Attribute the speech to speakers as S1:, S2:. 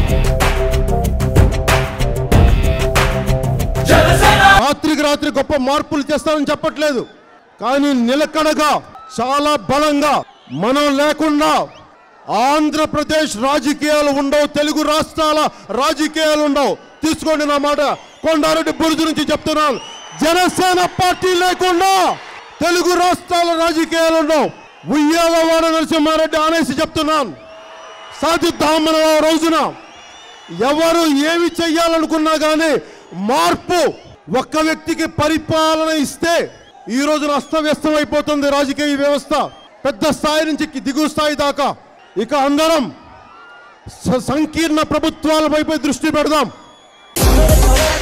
S1: రాత్రికి రాత్రి గొప్ప మార్పులు చేస్తానని చెప్పట్లేదు కానీ నిలకడగా చాలా బలంగా మనం లేకుండా ఆంధ్రప్రదేశ్ రాజకీయాలు ఉండవు తెలుగు రాష్ట్రాల రాజకీయాలు ఉండవు తీసుకోండి నా మాట కొండారెడ్డి బురుజు నుంచి చెప్తున్నాను జనసేన పార్టీ లేకుండా తెలుగు రాష్ట్రాల రాజకీయాలు ఉండవు ఉయ్యాలవాడ నరసింహారెడ్డి అనేసి చెప్తున్నాను సాధిద్దామని ఆ రోజున ఎవరు ఏమి చెయ్యాలనుకున్నా కానీ మార్పు ఒక్క వ్యక్తికి పరిపాలన ఇస్తే ఈ రోజున అస్తవ్యస్తం అయిపోతుంది రాజకీయ వ్యవస్థ పెద్ద స్థాయి నుంచి దిగువ స్థాయి దాకా ఇక అందరం స- సంకీర్ణ ప్రభుత్వాల వైపు దృష్టి పెడదాం